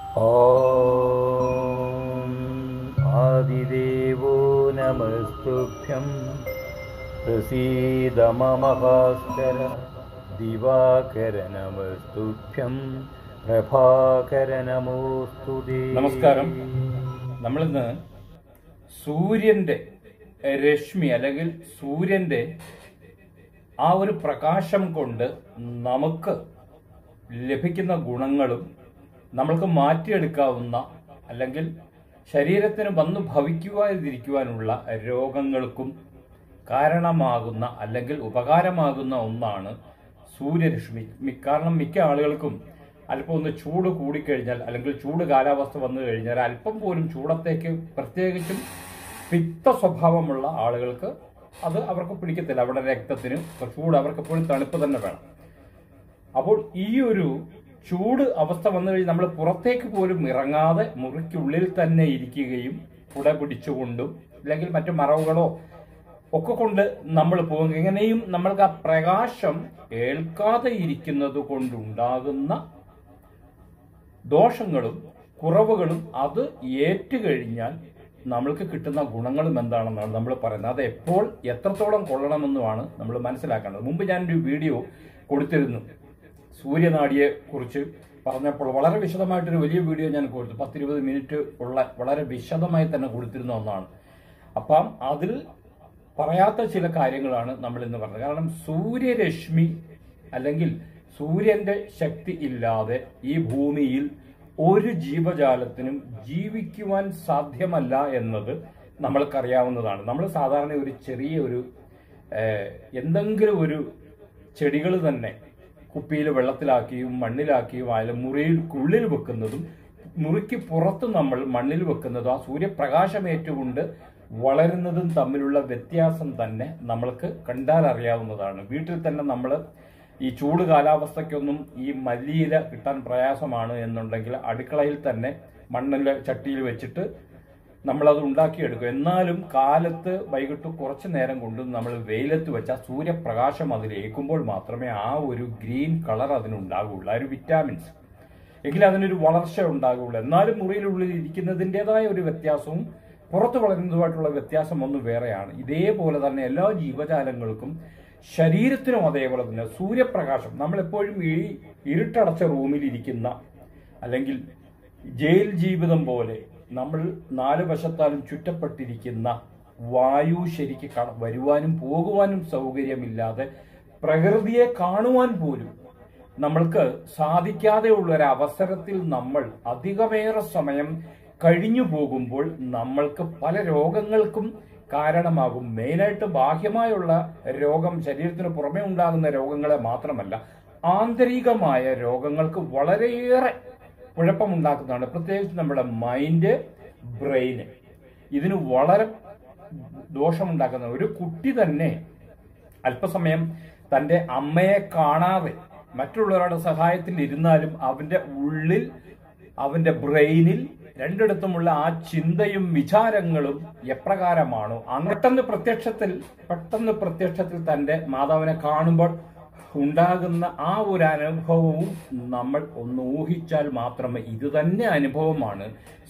ॐ आदिदेवो नमस्तुभ्यं प्रसीद मम भास्कर दिवाकर नमस्तुभ्यं പ്രഭാകര നമോസ്തുതേ നമസ്കാരം. നമ്മളിന്ന് സൂര്യന്റെ രശ്മി അല്ലെങ്കിൽ സൂര്യന്റെ ആ ഒരു പ്രകാശം കൊണ്ട് നമുക്ക് ലഭിക്കുന്ന ഗുണങ്ങളും നമ്മൾക്ക് മാറ്റിയെടുക്കാവുന്ന അല്ലെങ്കിൽ ശരീരത്തിന് വന്നു ഭവിക്കുവാതിരിക്കുവാനുള്ള രോഗങ്ങൾക്കും കാരണമാകുന്ന അല്ലെങ്കിൽ ഉപകാരമാകുന്ന ഒന്നാണ് സൂര്യരശ്മി മി- കാരണം മിക്ക ആളുകൾക്കും അല്പം ഒന്ന് ചൂട് കൂടിക്കഴിഞ്ഞാൽ അല്ലെങ്കിൽ ചൂട് കാലാവസ്ഥ വന്നു കഴിഞ്ഞാൽ അല്പം പോലും ചൂടത്തേക്ക് പ്രത്യേകിച്ചും പിത്ത സ്വഭാവമുള്ള ആളുകൾക്ക് അത് അവർക്ക് പിടിക്കത്തില്ല അവരുടെ രക്തത്തിന് ചൂട് അവർക്ക് എപ്പോഴും തണുപ്പ് തന്നെ വേണം അപ്പോൾ ഈ ഒരു ചൂട് അവസ്ഥ വന്നു കഴിഞ്ഞാൽ നമ്മൾ പുറത്തേക്ക് പോലും ഇറങ്ങാതെ മുറിക്കുള്ളിൽ തന്നെ ഇരിക്കുകയും കുട പിടിച്ചുകൊണ്ടും അല്ലെങ്കിൽ മറ്റു മറവുകളോ ഒക്കെ കൊണ്ട് നമ്മൾ പോകും എങ്ങനെയും നമ്മൾക്ക് ആ പ്രകാശം ഏൽക്കാതെ ഇരിക്കുന്നത് കൊണ്ടുണ്ടാകുന്ന ദോഷങ്ങളും കുറവുകളും അത് ഏറ്റുകഴിഞ്ഞാൽ നമ്മൾക്ക് കിട്ടുന്ന ഗുണങ്ങളും എന്താണെന്നാണ് നമ്മൾ പറയുന്നത് അത് എപ്പോൾ എത്രത്തോളം കൊള്ളണമെന്നുമാണ് നമ്മൾ മനസ്സിലാക്കേണ്ടത് മുമ്പ് ഞാനൊരു വീഡിയോ കൊടുത്തിരുന്നു സൂര്യനാടിയെ കുറിച്ച് പറഞ്ഞപ്പോൾ വളരെ വിശദമായിട്ടൊരു വലിയ വീഡിയോ ഞാൻ കൊടുത്തു പത്തിരുപത് മിനിറ്റ് ഉള്ള വളരെ വിശദമായി തന്നെ കൊടുത്തിരുന്ന ഒന്നാണ് അപ്പം അതിൽ പറയാത്ത ചില കാര്യങ്ങളാണ് നമ്മൾ ഇന്ന് പറഞ്ഞത് കാരണം സൂര്യരശ്മി അല്ലെങ്കിൽ സൂര്യന്റെ ശക്തി ഇല്ലാതെ ഈ ഭൂമിയിൽ ഒരു ജീവജാലത്തിനും ജീവിക്കുവാൻ സാധ്യമല്ല എന്നത് നമ്മൾക്കറിയാവുന്നതാണ് നമ്മൾ സാധാരണ ഒരു ചെറിയ ഒരു ഏഹ്, എന്തെങ്കിലും ഒരു ചെടികൾ തന്നെ കുപ്പിയിൽ വെള്ളത്തിലാക്കിയും മണ്ണിലാക്കിയും ആയാലും മുറിയിൽക്കുള്ളിൽ വെക്കുന്നതും മുറിക്ക് പുറത്ത് നമ്മൾ മണ്ണിൽ വെക്കുന്നതും ആ സൂര്യപ്രകാശമേറ്റുകൊണ്ട് വളരുന്നതും തമ്മിലുള്ള വ്യത്യാസം തന്നെ നമ്മൾക്ക് കണ്ടാൽ അറിയാവുന്നതാണ് വീട്ടിൽ തന്നെ നമ്മൾ ഈ ചൂട് കാലാവസ്ഥയ്ക്കൊന്നും ഈ മല്ലിയില കിട്ടാൻ പ്രയാസമാണ് എന്നുണ്ടെങ്കിൽ അടുക്കളയിൽ തന്നെ മണ്ണിലെ ചട്ടിയിൽ വെച്ചിട്ട് നമ്മളത് ഉണ്ടാക്കിയെടുക്കും എന്നാലും കാലത്ത് വൈകിട്ട് കുറച്ച് നേരം കൊണ്ട് നമ്മൾ വെയിലത്ത് വെച്ച സൂര്യപ്രകാശം അതിലേക്കുമ്പോൾ മാത്രമേ ആ ഒരു ഗ്രീൻ കളർ അതിനുണ്ടാകുള്ളൂ ആ ഒരു വിറ്റാമിൻസ് എങ്കിൽ അതിനൊരു വളർച്ച ഉണ്ടാകുള്ളൂ എന്നാലും മുറിയിലുള്ളിൽ ഇരിക്കുന്നതിൻ്റെതായ ഒരു വ്യത്യാസവും പുറത്ത് വളരുന്നതുമായിട്ടുള്ള വ്യത്യാസം ഒന്ന് വേറെയാണ് ഇതേപോലെ തന്നെ എല്ലാ ജീവജാലങ്ങൾക്കും ശരീരത്തിനും അതേപോലെ തന്നെ സൂര്യപ്രകാശം നമ്മൾ എപ്പോഴും ഈ ഇരുട്ടടച്ച റൂമിൽ ഇരിക്കുന്ന അല്ലെങ്കിൽ ജയിൽ ജീവിതം പോലെ നമ്മൾ നാല് വശത്താലും ചുറ്റപ്പെട്ടിരിക്കുന്ന വായു ശരിക്ക് ക- വരുവാനും പോകുവാനും സൗകര്യമില്ലാതെ പ്രകൃതിയെ കാണുവാൻ പോലും നമ്മൾക്ക് സാധിക്കാതെയുള്ള ഒരു അവസരത്തിൽ നമ്മൾ അധികമേറെ സമയം കഴിഞ്ഞു പോകുമ്പോൾ നമ്മൾക്ക് പല രോഗങ്ങൾക്കും കാരണമാകും മെയിനായിട്ട് ബാഹ്യമായുള്ള രോഗം ശരീരത്തിന് പുറമേ ഉണ്ടാകുന്ന രോഗങ്ങളെ മാത്രമല്ല ആന്തരികമായ രോഗങ്ങൾക്ക് വളരെയേറെ കുഴപ്പമുണ്ടാക്കുന്നതാണ് പ്രത്യേകിച്ച് നമ്മുടെ മൈൻഡ് ബ്രെയിന് ഇതിന് വളരെ ദോഷമുണ്ടാക്കുന്ന ഒരു കുട്ടി തന്നെ അല്പസമയം തന്റെ അമ്മയെ കാണാതെ മറ്റുള്ളവരുടെ സഹായത്തിൽ ഇരുന്നാലും അവന്റെ ഉള്ളിൽ അവന്റെ ബ്രെയിനിൽ രണ്ടിടത്തുമുള്ള ആ ചിന്തയും വിചാരങ്ങളും എപ്രകാരമാണോ അങ്ങോട്ടെന്ന് പ്രത്യക്ഷത്തിൽ പെട്ടെന്ന് പ്രത്യക്ഷത്തിൽ തന്റെ മാതാവിനെ കാണുമ്പോൾ ഉണ്ടാകുന്ന ആ ഒരു അനുഭവവും നമ്മൾ ഒന്ന് ഊഹിച്ചാൽ മാത്രമേ ഇത് തന്നെ അനുഭവമാണ്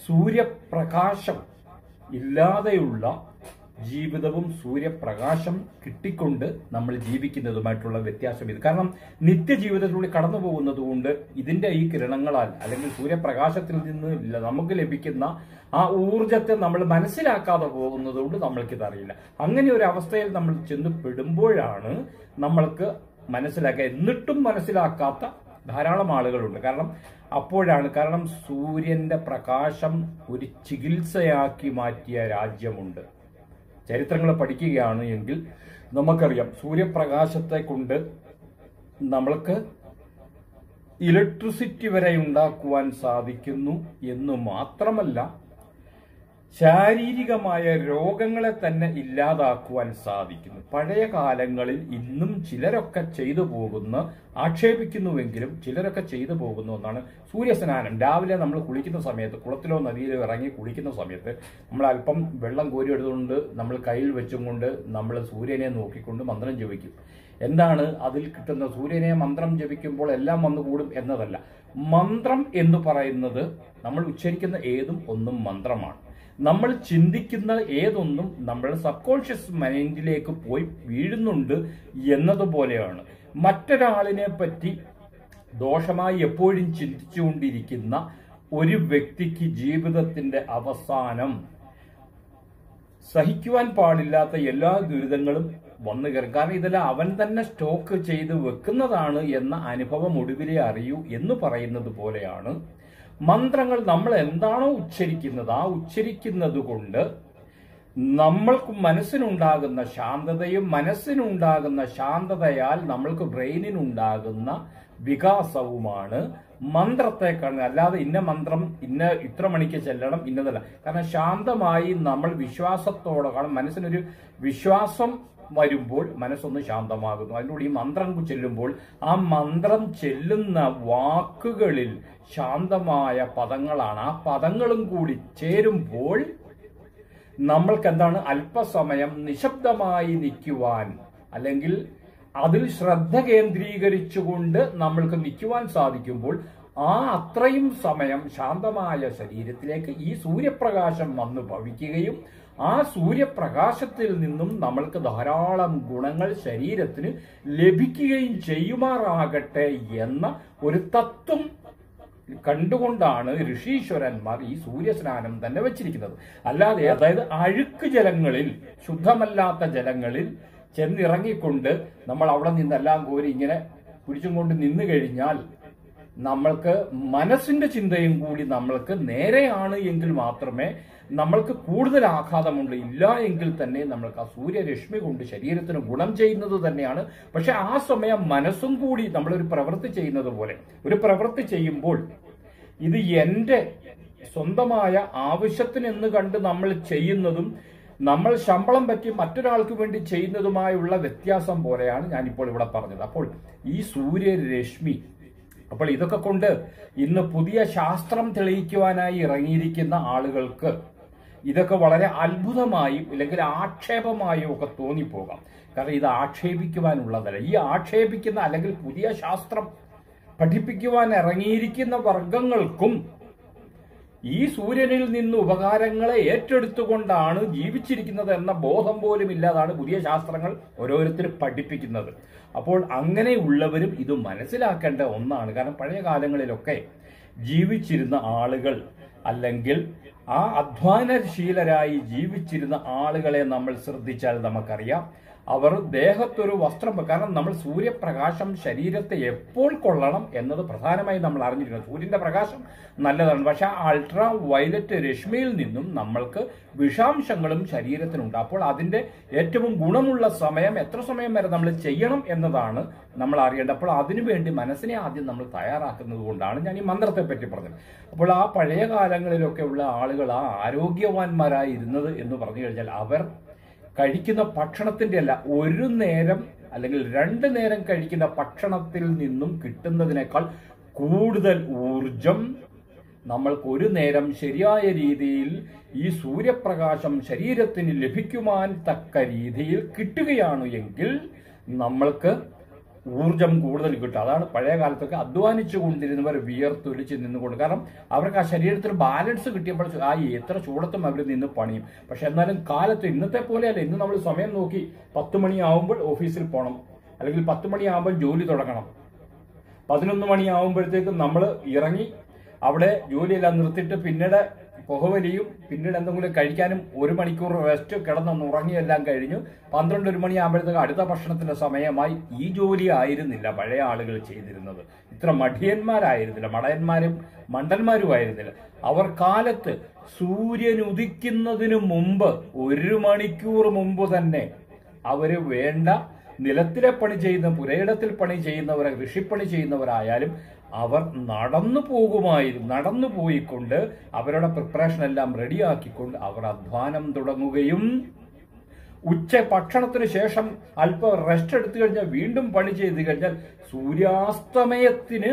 സൂര്യപ്രകാശം ഇല്ലാതെയുള്ള ജീവിതവും സൂര്യപ്രകാശം കിട്ടിക്കൊണ്ട് നമ്മൾ ജീവിക്കുന്നതുമായിട്ടുള്ള വ്യത്യാസം ഇത് കാരണം നിത്യജീവിതത്തിലൂടെ കടന്നു പോകുന്നത് കൊണ്ട് ഇതിന്റെ ഈ കിരണങ്ങളാൽ അല്ലെങ്കിൽ സൂര്യപ്രകാശത്തിൽ നിന്ന് ല- നമുക്ക് ലഭിക്കുന്ന ആ ഊർജത്തെ നമ്മൾ മനസ്സിലാക്കാതെ പോകുന്നത് കൊണ്ട് നമ്മൾക്കിത് അറിയില്ല അങ്ങനെ ഒരു അവസ്ഥയിൽ നമ്മൾ ചെന്ന് പെടുമ്പോഴാണ് നമ്മൾക്ക് മനസ്സിലാക്കുക എന്നിട്ടും മനസ്സിലാക്കാത്ത ധാരാളം ആളുകളുണ്ട് കാരണം അപ്പോഴാണ് കാരണം സൂര്യന്റെ പ്രകാശം ഒരു ചികിത്സയാക്കി മാറ്റിയ രാജ്യമുണ്ട് ചരിത്രങ്ങൾ പഠിക്കുകയാണ് എങ്കിൽ നമുക്കറിയാം സൂര്യപ്രകാശത്തെ കൊണ്ട് നമ്മൾക്ക് ഇലക്ട്രിസിറ്റി വരെ ഉണ്ടാക്കുവാൻ സാധിക്കുന്നു എന്ന് മാത്രമല്ല ശാരീരികമായ രോഗങ്ങളെ തന്നെ ഇല്ലാതാക്കുവാൻ സാധിക്കുന്നു പഴയ കാലങ്ങളിൽ ഇന്നും ചിലരൊക്കെ ചെയ്തു പോകുന്ന ആക്ഷേപിക്കുന്നുവെങ്കിലും ചിലരൊക്കെ ചെയ്തു പോകുന്ന ഒന്നാണ് സൂര്യസ്നാനം രാവിലെ നമ്മൾ കുളിക്കുന്ന സമയത്ത് കുളത്തിലോ നദിയിലോ ഇറങ്ങി കുളിക്കുന്ന സമയത്ത് നമ്മൾ അല്പം വെള്ളം കോരി എടുത്തുകൊണ്ട് നമ്മൾ കയ്യിൽ വെച്ചും കൊണ്ട് നമ്മൾ സൂര്യനെ നോക്കിക്കൊണ്ട് മന്ത്രം ജപിക്കും എന്താണ് അതിൽ കിട്ടുന്ന സൂര്യനെ മന്ത്രം ജപിക്കുമ്പോൾ എല്ലാം വന്നു കൂടും എന്നതല്ല മന്ത്രം എന്ന് പറയുന്നത് നമ്മൾ ഉച്ചരിക്കുന്ന ഏതും ഒന്നും മന്ത്രമാണ് നമ്മൾ ചിന്തിക്കുന്ന ഏതൊന്നും നമ്മൾ സബ് കോൺഷ്യസ് മൈൻഡിലേക്ക് പോയി വീഴുന്നുണ്ട് എന്നതുപോലെയാണ് മറ്റൊരാളിനെ പറ്റി ദോഷമായി എപ്പോഴും ചിന്തിച്ചുകൊണ്ടിരിക്കുന്ന ഒരു വ്യക്തിക്ക് ജീവിതത്തിന്റെ അവസാനം സഹിക്കുവാൻ പാടില്ലാത്ത എല്ലാ ദുരിതങ്ങളും വന്നു കയറും കാരണം ഇതെല്ലാം അവൻ തന്നെ സ്റ്റോക്ക് ചെയ്ത് വെക്കുന്നതാണ് എന്ന അനുഭവം ഒടുവിലെ അറിയൂ എന്ന് പറയുന്നത് പോലെയാണ് മന്ത്രങ്ങൾ നമ്മൾ എന്താണോ ഉച്ചരിക്കുന്നത് ആ ഉച്ചരിക്കുന്നത് കൊണ്ട് നമ്മൾക്ക് മനസ്സിനുണ്ടാകുന്ന ശാന്തതയും മനസ്സിനുണ്ടാകുന്ന ശാന്തതയാൽ നമ്മൾക്ക് ബ്രെയിനിനുണ്ടാകുന്ന വികാസവുമാണ് മന്ത്രത്തെ കാണുന്നത് അല്ലാതെ ഇന്ന മന്ത്രം ഇന്ന ഇത്ര മണിക്ക് ചെല്ലണം ഇന്നതല്ല കാരണം ശാന്തമായി നമ്മൾ വിശ്വാസത്തോടെ കാരണം മനസ്സിനൊരു വിശ്വാസം വരുമ്പോൾ മനസ്സൊന്ന് ശാന്തമാകുന്നു അതിലൂടെ ഈ മന്ത്രം ചെല്ലുമ്പോൾ ആ മന്ത്രം ചെല്ലുന്ന വാക്കുകളിൽ ശാന്തമായ പദങ്ങളാണ് ആ പദങ്ങളും കൂടി ചേരുമ്പോൾ നമ്മൾക്ക് എന്താണ് അല്പസമയം നിശബ്ദമായി നിൽക്കുവാൻ അല്ലെങ്കിൽ അതിൽ ശ്രദ്ധ കേന്ദ്രീകരിച്ചുകൊണ്ട് നമ്മൾക്ക് നിൽക്കുവാൻ സാധിക്കുമ്പോൾ ആ അത്രയും സമയം ശാന്തമായ ശരീരത്തിലേക്ക് ഈ സൂര്യപ്രകാശം വന്ന് ഭവിക്കുകയും ആ സൂര്യപ്രകാശത്തിൽ നിന്നും നമ്മൾക്ക് ധാരാളം ഗുണങ്ങൾ ശരീരത്തിന് ലഭിക്കുകയും ചെയ്യുമാറാകട്ടെ എന്ന ഒരു തത്വം കണ്ടുകൊണ്ടാണ് ഋഷീശ്വരന്മാർ ഈ സൂര്യസ്നാനം തന്നെ വെച്ചിരിക്കുന്നത് അല്ലാതെ അതായത് അഴുക്ക് ജലങ്ങളിൽ ശുദ്ധമല്ലാത്ത ജലങ്ങളിൽ ചെന്നിറങ്ങിക്കൊണ്ട് നമ്മൾ അവിടെ നിന്നെല്ലാം കോരി ഇങ്ങനെ പിടിച്ചും കൊണ്ട് നിന്ന് കഴിഞ്ഞാൽ നമ്മൾക്ക് മനസ്സിന്റെ ചിന്തയും കൂടി നമ്മൾക്ക് നേരെയാണ് എങ്കിൽ മാത്രമേ നമ്മൾക്ക് കൂടുതൽ ആഘാതമുണ്ട് ഇല്ല എങ്കിൽ തന്നെ നമ്മൾക്ക് ആ സൂര്യരശ്മി കൊണ്ട് ശരീരത്തിന് ഗുണം ചെയ്യുന്നത് തന്നെയാണ് പക്ഷെ ആ സമയം മനസ്സും കൂടി നമ്മളൊരു പ്രവൃത്തി ചെയ്യുന്നത് പോലെ ഒരു പ്രവൃത്തി ചെയ്യുമ്പോൾ ഇത് എന്റെ സ്വന്തമായ ആവശ്യത്തിനെന്ന് കണ്ട് നമ്മൾ ചെയ്യുന്നതും നമ്മൾ ശമ്പളം പറ്റി മറ്റൊരാൾക്ക് വേണ്ടി ചെയ്യുന്നതുമായുള്ള വ്യത്യാസം പോലെയാണ് ഞാനിപ്പോൾ ഇവിടെ പറഞ്ഞത് അപ്പോൾ ഈ സൂര്യരശ്മി അപ്പോൾ ഇതൊക്കെ കൊണ്ട് ഇന്ന് പുതിയ ശാസ്ത്രം തെളിയിക്കുവാനായി ഇറങ്ങിയിരിക്കുന്ന ആളുകൾക്ക് ഇതൊക്കെ വളരെ അത്ഭുതമായും അല്ലെങ്കിൽ ആക്ഷേപമായും ഒക്കെ തോന്നിപ്പോകാം കാരണം ഇത് ആക്ഷേപിക്കുവാനുള്ളതല്ല ഈ ആക്ഷേപിക്കുന്ന അല്ലെങ്കിൽ പുതിയ ശാസ്ത്രം പഠിപ്പിക്കുവാൻ ഇറങ്ങിയിരിക്കുന്ന വർഗങ്ങൾക്കും ഈ സൂര്യനിൽ നിന്ന് ഉപകാരങ്ങളെ ഏറ്റെടുത്തുകൊണ്ടാണ് ജീവിച്ചിരിക്കുന്നത് എന്ന ബോധം പോലും ഇല്ലാതാണ് പുതിയ ശാസ്ത്രങ്ങൾ ഓരോരുത്തരും പഠിപ്പിക്കുന്നത് അപ്പോൾ അങ്ങനെയുള്ളവരും ഇത് മനസ്സിലാക്കേണ്ട ഒന്നാണ് കാരണം പഴയ കാലങ്ങളിലൊക്കെ ജീവിച്ചിരുന്ന ആളുകൾ അല്ലെങ്കിൽ ആ അധ്വാനശീലരായി ജീവിച്ചിരുന്ന ആളുകളെ നമ്മൾ ശ്രദ്ധിച്ചാൽ നമുക്കറിയാം അവർ ദേഹത്തൊരു വസ്ത്രം കാരണം നമ്മൾ സൂര്യപ്രകാശം ശരീരത്തെ എപ്പോൾ കൊള്ളണം എന്നത് പ്രധാനമായി നമ്മൾ അറിഞ്ഞിരിക്കണം സൂര്യന്റെ പ്രകാശം നല്ലതാണ് പക്ഷെ ആ അൾട്രാ വയലറ്റ് രശ്മിയിൽ നിന്നും നമ്മൾക്ക് വിഷാംശങ്ങളും ശരീരത്തിനുണ്ട് അപ്പോൾ അതിന്റെ ഏറ്റവും ഗുണമുള്ള സമയം എത്ര സമയം വരെ നമ്മൾ ചെയ്യണം എന്നതാണ് നമ്മൾ അറിയേണ്ടത് അപ്പോൾ അതിനുവേണ്ടി മനസ്സിനെ ആദ്യം നമ്മൾ തയ്യാറാക്കുന്നത് കൊണ്ടാണ് ഞാൻ ഈ മന്ത്രത്തെ പറ്റി പറഞ്ഞത് അപ്പോൾ ആ പഴയ കാലങ്ങളിലൊക്കെ ഉള്ള ആളുകൾ ആ ആരോഗ്യവാന്മാരായി ഇരുന്നത് എന്ന് പറഞ്ഞു കഴിഞ്ഞാൽ അവർ കഴിക്കുന്ന ഭക്ഷണത്തിന്റെ അല്ല ഒരു നേരം അല്ലെങ്കിൽ രണ്ട് നേരം കഴിക്കുന്ന ഭക്ഷണത്തിൽ നിന്നും കിട്ടുന്നതിനേക്കാൾ കൂടുതൽ ഊർജം നമ്മൾക്ക് ഒരു നേരം ശരിയായ രീതിയിൽ ഈ സൂര്യപ്രകാശം ശരീരത്തിന് ലഭിക്കുവാൻ തക്ക രീതിയിൽ കിട്ടുകയാണ് എങ്കിൽ നമ്മൾക്ക് ഊർജം കൂടുതൽ കിട്ടും അതാണ് പഴയ കാലത്തൊക്കെ അധ്വാനിച്ചു കൊണ്ടിരുന്നവർ വിയർത്തൊലിച്ച് നിന്നുകൊണ്ട് കാരണം അവർക്ക് ആ ശരീരത്തിൽ ബാലൻസ് കിട്ടിയപ്പോൾ ആ എത്ര ചൂടത്തും അവർ നിന്ന് പണിയും പക്ഷെ എന്നാലും കാലത്ത് ഇന്നത്തെ പോലെയല്ല ഇന്ന് നമ്മൾ സമയം നോക്കി പത്ത് മണിയാവുമ്പോൾ ഓഫീസിൽ പോകണം അല്ലെങ്കിൽ പത്ത് മണിയാവുമ്പോൾ ജോലി തുടങ്ങണം പതിനൊന്ന് മണിയാവുമ്പോഴത്തേക്കും നമ്മൾ ഇറങ്ങി അവിടെ ജോലിയെല്ലാം നിർത്തിയിട്ട് പിന്നീട് പുകവലിയും പിന്നീട് എന്തെങ്കിലും കഴിക്കാനും ഒരു മണിക്കൂർ റെസ്റ്റ് കിടന്നൊന്ന് ഉറങ്ങിയെല്ലാം കഴിഞ്ഞു പന്ത്രണ്ട് ഒരു മണിയാകുമ്പോഴത്തേക്ക് അടുത്ത ഭക്ഷണത്തിന്റെ സമയമായി ഈ ജോലി ആയിരുന്നില്ല പഴയ ആളുകൾ ചെയ്തിരുന്നത് ഇത്ര മഠിയന്മാരായിരുന്നില്ല മടയന്മാരും മണ്ടന്മാരും ആയിരുന്നില്ല അവർ കാലത്ത് സൂര്യൻ ഉദിക്കുന്നതിന് മുമ്പ് ഒരു മണിക്കൂർ മുമ്പ് തന്നെ അവര് വേണ്ട നിലത്തിലെ പണി ചെയ്യുന്ന പുരയിടത്തിൽ പണി ചെയ്യുന്നവർ കൃഷിപ്പണി ചെയ്യുന്നവരായാലും അവർ നടന്നു പോകുമായിരുന്നു നടന്നു പോയിക്കൊണ്ട് അവരുടെ പ്രിപ്പറേഷൻ എല്ലാം റെഡിയാക്കിക്കൊണ്ട് അവർ അധ്വാനം തുടങ്ങുകയും ഉച്ച ഭക്ഷണത്തിന് ശേഷം അല്പം റെസ്റ്റ് എടുത്തു കഴിഞ്ഞാൽ വീണ്ടും പണി ചെയ്ത് കഴിഞ്ഞാൽ സൂര്യാസ്തമയത്തിന്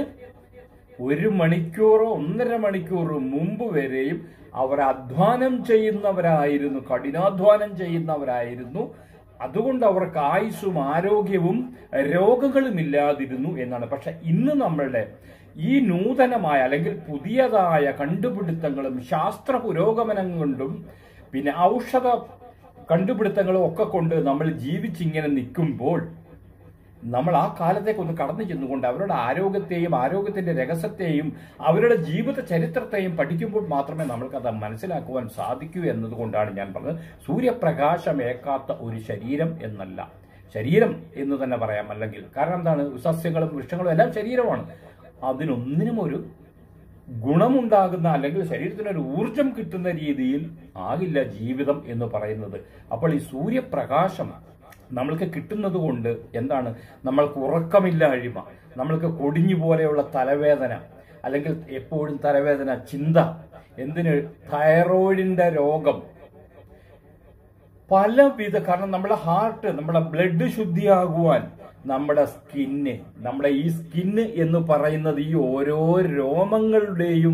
ഒരു മണിക്കൂറോ ഒന്നര മണിക്കൂർ മുമ്പ് വരെയും അവർ അധ്വാനം ചെയ്യുന്നവരായിരുന്നു കഠിനാധ്വാനം ചെയ്യുന്നവരായിരുന്നു അതുകൊണ്ട് അവർക്ക് ആയുസ്സും ആരോഗ്യവും രോഗങ്ങളും ഇല്ലാതിരുന്നു എന്നാണ് പക്ഷെ ഇന്ന് നമ്മളുടെ ഈ നൂതനമായ അല്ലെങ്കിൽ പുതിയതായ കണ്ടുപിടുത്തങ്ങളും ശാസ്ത്ര പുരോഗമനം കൊണ്ടും പിന്നെ ഔഷധ കണ്ടുപിടുത്തങ്ങളും ഒക്കെ കൊണ്ട് നമ്മൾ ജീവിച്ചിങ്ങനെ നിൽക്കുമ്പോൾ നമ്മൾ ആ കാലത്തേക്ക് ഒന്ന് കടന്നു ചെന്നുകൊണ്ട് അവരുടെ ആരോഗ്യത്തെയും ആരോഗ്യത്തിന്റെ രഹസ്യത്തെയും അവരുടെ ജീവിത ചരിത്രത്തെയും പഠിക്കുമ്പോൾ മാത്രമേ നമ്മൾക്കത് മനസ്സിലാക്കുവാൻ സാധിക്കൂ എന്നതുകൊണ്ടാണ് ഞാൻ പറഞ്ഞത് സൂര്യപ്രകാശം ഏക്കാത്ത ഒരു ശരീരം എന്നല്ല ശരീരം എന്ന് തന്നെ പറയാം അല്ലെങ്കിൽ കാരണം എന്താണ് സസ്യങ്ങളും വൃക്ഷങ്ങളും എല്ലാം ശരീരമാണ് അതിനൊന്നിനും ഒരു ഗുണമുണ്ടാകുന്ന അല്ലെങ്കിൽ ശരീരത്തിന് ഒരു ഊർജം കിട്ടുന്ന രീതിയിൽ ആകില്ല ജീവിതം എന്ന് പറയുന്നത് അപ്പോൾ ഈ സൂര്യപ്രകാശം നമ്മൾക്ക് കിട്ടുന്നത് കൊണ്ട് എന്താണ് നമ്മൾക്ക് ഉറക്കമില്ലായ്മ നമ്മൾക്ക് കൊടിഞ്ഞു പോലെയുള്ള തലവേദന അല്ലെങ്കിൽ എപ്പോഴും തലവേദന ചിന്ത എന്തിന് തൈറോയിഡിന്റെ രോഗം പലവിധ കാരണം നമ്മുടെ ഹാർട്ട് നമ്മുടെ ബ്ലഡ് ശുദ്ധിയാകുവാൻ നമ്മുടെ സ്കിന്ന് നമ്മുടെ ഈ സ്കിന്ന് എന്ന് പറയുന്നത് ഈ ഓരോ രോമങ്ങളുടെയും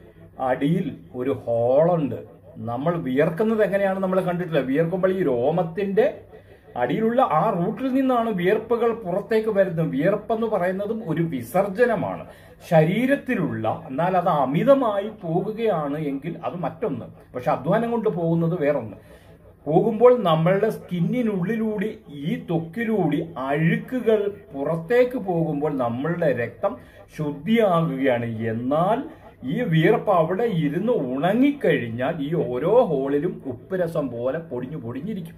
അടിയിൽ ഒരു ഹോളുണ്ട് നമ്മൾ വിയർക്കുന്നത് എങ്ങനെയാണ് നമ്മൾ കണ്ടിട്ടില്ല വിയർക്കുമ്പോൾ ഈ രോമത്തിന്റെ അടിയിലുള്ള ആ റൂട്ടിൽ നിന്നാണ് വിയർപ്പുകൾ പുറത്തേക്ക് വരുന്നത് വിയർപ്പെന്ന് പറയുന്നതും ഒരു വിസർജനമാണ് ശരീരത്തിലുള്ള എന്നാൽ അത് അമിതമായി പോകുകയാണ് എങ്കിൽ അത് മറ്റൊന്ന് പക്ഷെ അധ്വാനം കൊണ്ട് പോകുന്നത് വേറൊന്ന് പോകുമ്പോൾ നമ്മളുടെ സ്കിന്നിനുള്ളിലൂടെ ഈ ത്വക്കിലൂടെ അഴുക്കുകൾ പുറത്തേക്ക് പോകുമ്പോൾ നമ്മളുടെ രക്തം ശുദ്ധിയാകുകയാണ് എന്നാൽ ഈ വിയർപ്പ് അവിടെ ഇരുന്ന് ഉണങ്ങിക്കഴിഞ്ഞാൽ ഈ ഓരോ ഹോളിലും ഉപ്പുരസം പോലെ പൊടിഞ്ഞു പൊടിഞ്ഞിരിക്കും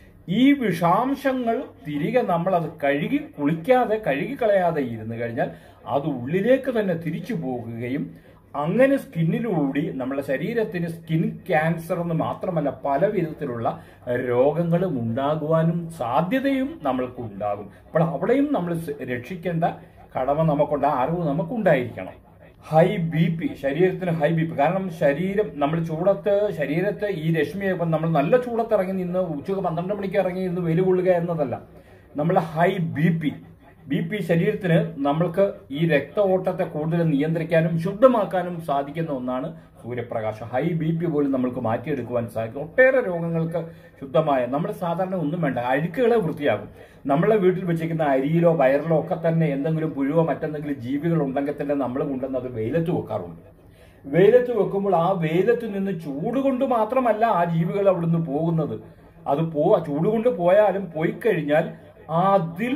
ഈ വിഷാംശങ്ങൾ തിരികെ നമ്മൾ അത് കഴുകി കുളിക്കാതെ കഴുകിക്കളയാതെ ഇരുന്ന് കഴിഞ്ഞാൽ അത് ഉള്ളിലേക്ക് തന്നെ തിരിച്ചു പോകുകയും അങ്ങനെ സ്കിന്നിലൂടെ നമ്മുടെ ശരീരത്തിന് സ്കിൻ ക്യാൻസർ എന്ന് മാത്രമല്ല പല വിധത്തിലുള്ള രോഗങ്ങളും ഉണ്ടാകുവാനും സാധ്യതയും നമ്മൾക്ക് ഉണ്ടാകും അപ്പോൾ അവിടെയും നമ്മൾ രക്ഷിക്കേണ്ട കടമ നമുക്കുണ്ട് ആ അറിവ് നമുക്കുണ്ടായിരിക്കണം ഹൈ ബി പി ശരീരത്തിന് ഹൈ ബി പി കാരണം ശരീരം നമ്മൾ ചൂടത്ത് ശരീരത്തെ ഈ രശ്മി ഇപ്പം നമ്മൾ നല്ല ചൂടത്ത് ഇറങ്ങി നിന്ന് ഉച്ചക്ക് പന്ത്രണ്ട് മണിക്ക് ഇറങ്ങി നിന്ന് വെയിൽ കൊള്ളുക എന്നതല്ല നമ്മളെ high B P B P ശരീരത്തിന് നമ്മൾക്ക് ഈ രക്ത ഓട്ടത്തെ കൂടുതൽ നിയന്ത്രിക്കാനും ശുദ്ധമാക്കാനും സാധിക്കുന്ന ഒന്നാണ് സൂര്യപ്രകാശം ഹൈ ബി പി പോലും നമ്മൾക്ക് മാറ്റിയെടുക്കുവാൻ സാധിക്കും ഒട്ടേറെ രോഗങ്ങൾക്ക് ശുദ്ധമായ നമ്മൾ സാധാരണ ഒന്നും വേണ്ട അഴുക്കുകളെ വൃത്തിയാകും നമ്മളെ വീട്ടിൽ വെച്ചിരിക്കുന്ന അരിയിലോ വയറിലോ ഒക്കെ തന്നെ എന്തെങ്കിലും പുഴുവോ മറ്റെന്തെങ്കിലും ജീവികൾ ഉണ്ടെങ്കിൽ തന്നെ നമ്മൾ കൊണ്ടുവന്ന് അത് വെയിലത്ത് വെക്കാറുണ്ട് വെയിലത്ത് വെക്കുമ്പോൾ ആ വെയിലത്ത് നിന്ന് ചൂട് കൊണ്ട് മാത്രമല്ല ആ ജീവികൾ അവിടുന്ന് പോകുന്നത് അത് പോ ചൂട് കൊണ്ട് പോയാലും പോയി കഴിഞ്ഞാൽ അതിൽ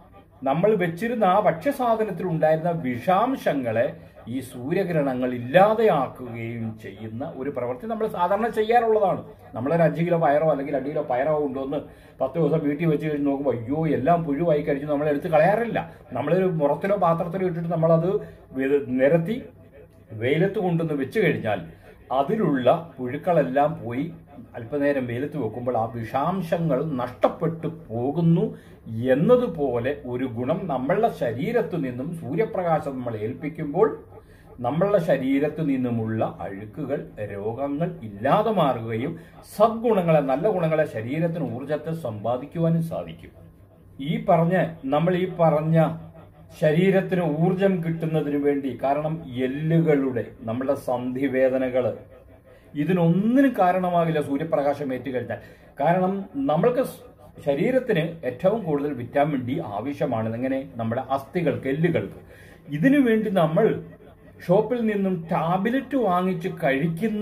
നമ്മൾ വെച്ചിരുന്ന ആ ഭക്ഷ്യസാധനത്തിൽ ഉണ്ടായിരുന്ന വിഷാംശങ്ങളെ ഈ സൂര്യഗ്രഹണങ്ങൾ ഇല്ലാതെയാക്കുകയും ചെയ്യുന്ന ഒരു പ്രവൃത്തി നമ്മൾ സാധാരണ ചെയ്യാറുള്ളതാണ് നമ്മളൊരു അഞ്ച് കിലോ പയറോ അല്ലെങ്കിൽ രണ്ട് കിലോ പയറോ കൊണ്ടുവന്ന് പത്ത് ദിവസം വീട്ടിൽ വെച്ച് കഴിഞ്ഞ് നോക്കുമ്പോൾ അയ്യോ എല്ലാം പുഴുവായി കഴിച്ച് നമ്മൾ എടുത്ത് കളയാറില്ല നമ്മളൊരു മുറത്തിലോ പാത്രത്തിലോ ഇട്ടിട്ട് നമ്മളത് വെ- നിരത്തി വെയിലത്ത് കൊണ്ടുവന്ന് വെച്ച് കഴിഞ്ഞാൽ അതിലുള്ള പുഴുക്കളെല്ലാം പോയി അല്പനേരം വെയിലത്ത് വെക്കുമ്പോൾ ആ വിഷാംശങ്ങൾ നഷ്ടപ്പെട്ടു പോകുന്നു എന്നതുപോലെ ഒരു ഗുണം നമ്മളുടെ ശരീരത്തു നിന്നും സൂര്യപ്രകാശം നമ്മൾ ഏൽപ്പിക്കുമ്പോൾ നമ്മളുടെ ശരീരത്തു നിന്നുമുള്ള അഴുക്കുകൾ രോഗങ്ങൾ ഇല്ലാതെ മാറുകയും സദ്ഗുണങ്ങളെ നല്ല ഗുണങ്ങളെ ശരീരത്തിന് ഊർജത്തെ സമ്പാദിക്കുവാനും സാധിക്കും ഈ പറഞ്ഞ നമ്മൾ ഈ പറഞ്ഞ ശരീരത്തിന് ഊർജം കിട്ടുന്നതിന് വേണ്ടി കാരണം എല്ലുകളുടെ നമ്മുടെ സന്ധിവേദനകള് ഇതിനൊന്നിനും കാരണമാകില്ല സൂര്യപ്രകാശം ഏറ്റുകഴിഞ്ഞാൽ കാരണം നമ്മൾക്ക് സ് ശരീരത്തിന് ഏറ്റവും കൂടുതൽ വിറ്റാമിൻ ഡി ആവശ്യമാണ് എങ്ങനെ നമ്മുടെ അസ്ഥികൾക്ക് എല്ലുകൾക്ക് ഇതിനു വേണ്ടി നമ്മൾ ഷോപ്പിൽ നിന്നും ടാബ്ലറ്റ് വാങ്ങിച്ച് കഴിക്കുന്ന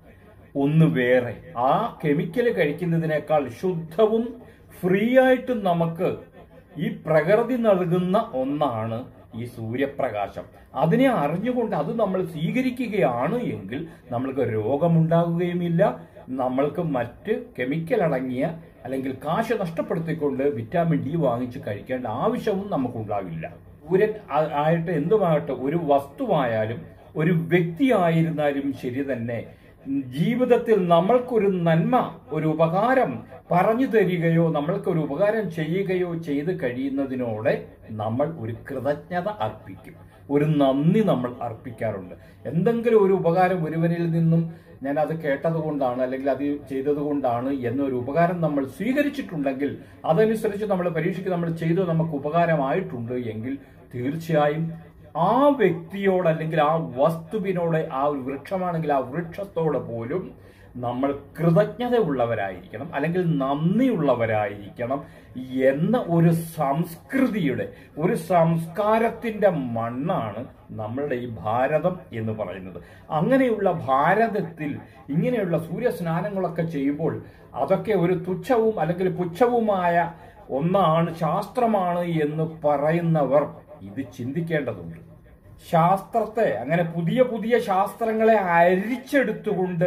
ഒന്ന് വേറെ ആ കെമിക്കൽ കഴിക്കുന്നതിനേക്കാൾ ശുദ്ധവും ഫ്രീ ആയിട്ട് നമുക്ക് ഈ പ്രകൃതി നൽകുന്ന ഒന്നാണ് ഈ സൂര്യപ്രകാശം അതിനെ അറിഞ്ഞുകൊണ്ട് അത് നമ്മൾ സ്വീകരിക്കുകയാണ് എങ്കിൽ നമ്മൾക്ക് രോഗമുണ്ടാകുകയുമില്ല നമ്മൾക്ക് മറ്റ് കെമിക്കൽ അടങ്ങിയ അല്ലെങ്കിൽ കാശ് നഷ്ടപ്പെടുത്തിക്കൊണ്ട് വിറ്റാമിൻ ഡി വാങ്ങിച്ച് കഴിക്കേണ്ട ആവശ്യവും നമുക്കുണ്ടാകില്ല സൂര്യൻ ആ- ആയിട്ട് എന്തുമാകട്ടെ ഒരു വസ്തുവായാലും ഒരു വ്യക്തിയായിരുന്നാലും ശരി തന്നെ ജീവിതത്തിൽ നമ്മൾക്കൊരു നന്മ ഒരു ഉപകാരം പറഞ്ഞു തരികയോ നമ്മൾക്കൊരു ഉപകാരം ചെയ്യുകയോ ചെയ്ത് കഴിയുന്നതിനോടെ നമ്മൾ ഒരു കൃതജ്ഞത അർപ്പിക്കും ഒരു നന്ദി നമ്മൾ അർപ്പിക്കാറുണ്ട് എന്തെങ്കിലും ഒരു ഉപകാരം ഒരുവനിൽ നിന്നും ഞാൻ അത് കേട്ടത് കൊണ്ടാണ് അല്ലെങ്കിൽ അത് ചെയ്തത് കൊണ്ടാണ് എന്നൊരു ഉപകാരം നമ്മൾ സ്വീകരിച്ചിട്ടുണ്ടെങ്കിൽ അതനുസരിച്ച് നമ്മൾ പരീക്ഷയ്ക്ക് നമ്മൾ ചെയ്തു നമുക്ക് ഉപകാരമായിട്ടുണ്ട് എങ്കിൽ തീർച്ചയായും ആ വ്യക്തിയോട് അല്ലെങ്കിൽ ആ വസ്തുവിനോട് ആ ഒരു വൃക്ഷമാണെങ്കിൽ ആ വൃക്ഷത്തോട് പോലും നമ്മൾ കൃതജ്ഞതയുള്ളവരായിരിക്കണം അല്ലെങ്കിൽ നന്ദിയുള്ളവരായിരിക്കണം എന്ന ഒരു സംസ്കൃതിയുടെ ഒരു സംസ്കാരത്തിന്റെ മണ്ണാണ് നമ്മളുടെ ഈ ഭാരതം എന്ന് പറയുന്നത് അങ്ങനെയുള്ള ഭാരതത്തിൽ ഇങ്ങനെയുള്ള സൂര്യസ്നാനങ്ങളൊക്കെ ചെയ്യുമ്പോൾ അതൊക്കെ ഒരു തുച്ഛവും അല്ലെങ്കിൽ പുച്ഛവുമായ ഒന്നാണ് ശാസ്ത്രമാണ് എന്ന് പറയുന്നവർ ഇത് ചിന്തിക്കേണ്ടതുണ്ട് ശാസ്ത്രത്തെ അങ്ങനെ പുതിയ പുതിയ ശാസ്ത്രങ്ങളെ അരിച്ചെടുത്തുകൊണ്ട്